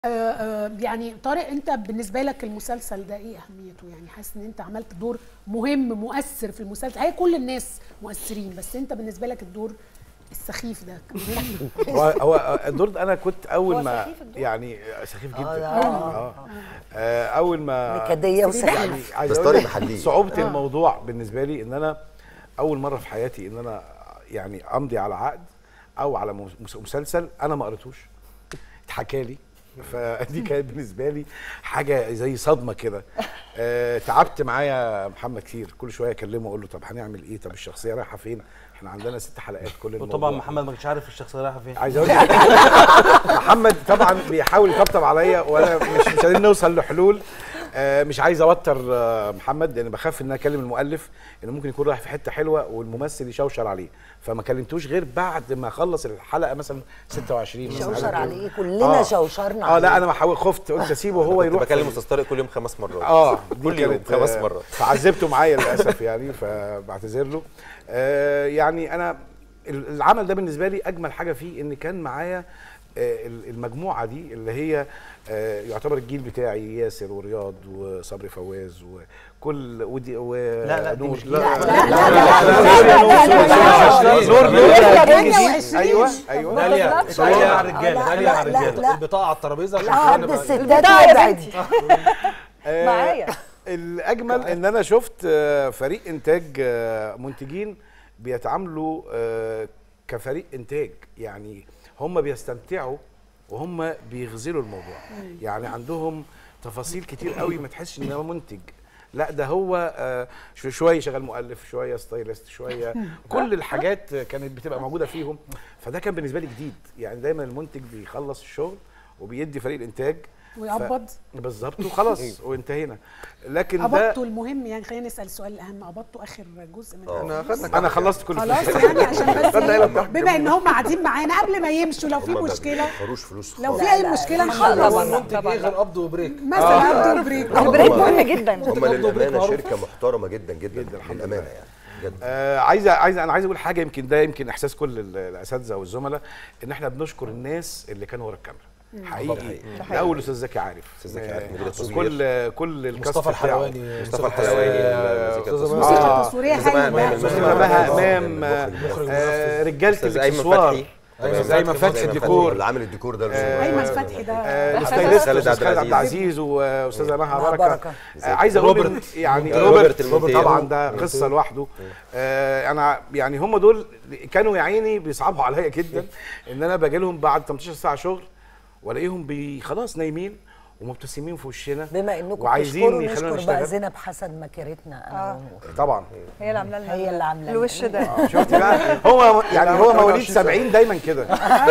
آه، آه، يعني طارق انت بالنسبه لك المسلسل ده ايه اهميته يعني حاسس ان انت عملت دور مهم مؤثر في المسلسل هي كل الناس مؤثرين بس انت بالنسبه لك الدور السخيف ده كان مهم هو هو الدور ده انا كنت اول هو ما سخيف الدور؟ يعني سخيف جدا آه. اه آه، اول ما نكديه وسخيفه يعني عايز بس أقول طارق لك محليه. صعوبه الموضوع بالنسبه لي ان انا اول مره في حياتي ان انا يعني امضي على عقد او على مس- مسلسل انا ما قريتوش اتحكى لي فدي كانت بالنسبه لي حاجه زي صدمه كده آه تعبت معايا محمد كتير كل شويه اكلمه اقول له طب هنعمل ايه طب الشخصيه رايحه فين احنا عندنا ست حلقات كل الموضوع وطبعا محمد ما كانش عارف الشخصيه رايحه فين عايز اقول لك محمد طبعا بيحاول يطبطب عليا وانا مش مش قادرين نوصل لحلول آه، مش عايز اوتر آه، محمد لان بخاف ان انا اكلم المؤلف انه ممكن يكون رايح في حته حلوه والممثل يشوشر عليه فما كلمتوش غير بعد ما اخلص الحلقه مثلا 26 مثلا شوشر عليه كلنا شوشرنا اه لا عليه. انا ما حاول خفت قلت اسيبه هو كنت يروح بكلم في- استاذ طارق كل يوم خمس مرات اه دي كل يوم كانت، خمس آه، مرات فعذبته معايا للاسف يعني فبعتذر له آه يعني انا ال- العمل ده بالنسبه لي اجمل حاجه فيه ان كان معايا آه، ال- المجموعه دي اللي هي آه، يعتبر الجيل بتاعي ياسر ورياض وصبري فواز وكل ودي و لا، لا، دي نور. مش لا لا، نور نور لا، جيل جديد. 28. ايوه ايوه داليا داليا على الرجاله لا، داليا على لا، لا، الرجاله لا. البطاقه على الترابيزه عشان لا كده قد بقى- الستات البتاع يا يبعد بنتي آه، معايا الاجمل ان انا شفت آه، فريق انتاج آه، منتجين بيتعاملوا آه، كفريق انتاج يعني هم بيستمتعوا وهم بيغزلوا الموضوع يعني عندهم تفاصيل كتير قوي ما تحسش ان هو منتج لا ده هو آه، شو- شويه شغال مؤلف شويه ستايلست شويه كل الحاجات كانت بتبقى موجوده فيهم فده كان بالنسبه لي جديد يعني دايما المنتج بيخلص الشغل وبيدي فريق الانتاج ويقبض بالظبط وخلاص وانتهينا لكن ده قبضته المهم يعني خلينا نسال السؤال الاهم قبضته اخر جزء من احنا خدنا انا خلصت كل خلاص فلوسي. يعني عشان بس خدنا إيه، إلى بما ان هم قاعدين معانا قبل ما يمشوا لو في هم ما مشكله بيوفروش فلوس لو خالص. في اي مشكله طبعاً. نخلص المنتج طبعاً. ايه غير قبض وبريك مثلا قبل بريك البريك هم- مهم جدا هم برضه للامانه بريك شركه محترمه جدا جدا جداً، الحمد للامانه لله. يعني بجد آه عايز عايز انا عايز اقول حاجه يمكن ده يمكن احساس كل ال- الاساتذه والزملاء ان احنا بنشكر الناس اللي كانوا ورا الكاميرا حقيقي الاول استاذ زكي عارف أستاذ زكي عارف، مدير آه، التصوير. كل كل الكاست مصطفى بتاعه. الحلواني مصطفى الحلواني المزيكا أستاذة التصوير. موسيقى آه. تصويريه أستاذ هايله مهما- استاذ مهما- مها آه، امام المخرج آه، رجاله استاذ ايمن الاكسسوار فتحي استاذ ايمن فتحي الديكور اللي عامل الديكور ده آه، ايمن فتحي ده آه، خالد الستايلست عبد استاذ خالد عبد العزيز. العزيز واستاذه مها مها بركه بركة. آه، عايز اقول إن روبرت. يعني آه، روبرت روبرت المونتيرو. طبعا ده قصه لوحده آه، انا يعني هم دول كانوا يا عيني بيصعبوا عليا جدا ان انا باجي لهم بعد 18 ساعه شغل والاقيهم بي خلاص نايمين ومبتسمين في وشنا بما انكم وعايزين تشكروا يخلونا نشكر بقى نشتغل زينب حسن مكرتنا انا ونور طبعا هي اللي عامله لنا هي اللي عامله الوش لنا. ده شفت بقى هو يعني هو مواليد 70 دايما كده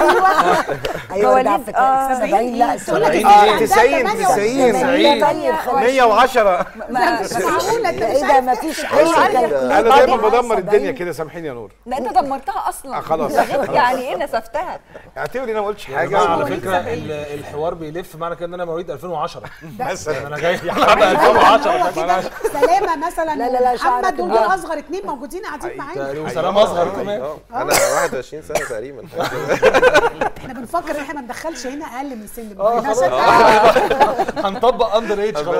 ايوه مواليد، ده على فكره آه، 70 لا تقول لك 70 اه عندها 90 98. 90 طيب خلاص 110 ما- مش معقوله انت ايه مش ده عارف ما فيش اي كلام انا دايما بدمر الدنيا كده سامحيني يا نور لا انت دمرتها اصلا آه، خلاص. يعني ايه نسفتها اعتبري ان انا ما قلتش يا حاجه جماعه على مواليد فكره 70. ال- الحوار بيلف معنى كده ان انا مواليد 2010 مثلا انا جاي حلقه 2010 هو كده سلامه مثلا لا، لا، لا، شعرك محمد دول ابيض. اصغر اتنين موجودين قاعدين معانا وسلام اصغر كمان اه انا 21 سنه تقريبا احنا بنفكر ان احنا ما ندخلش هنا اقل من سن اه معين خلاص عشان هنطبق اندر ايج خلاص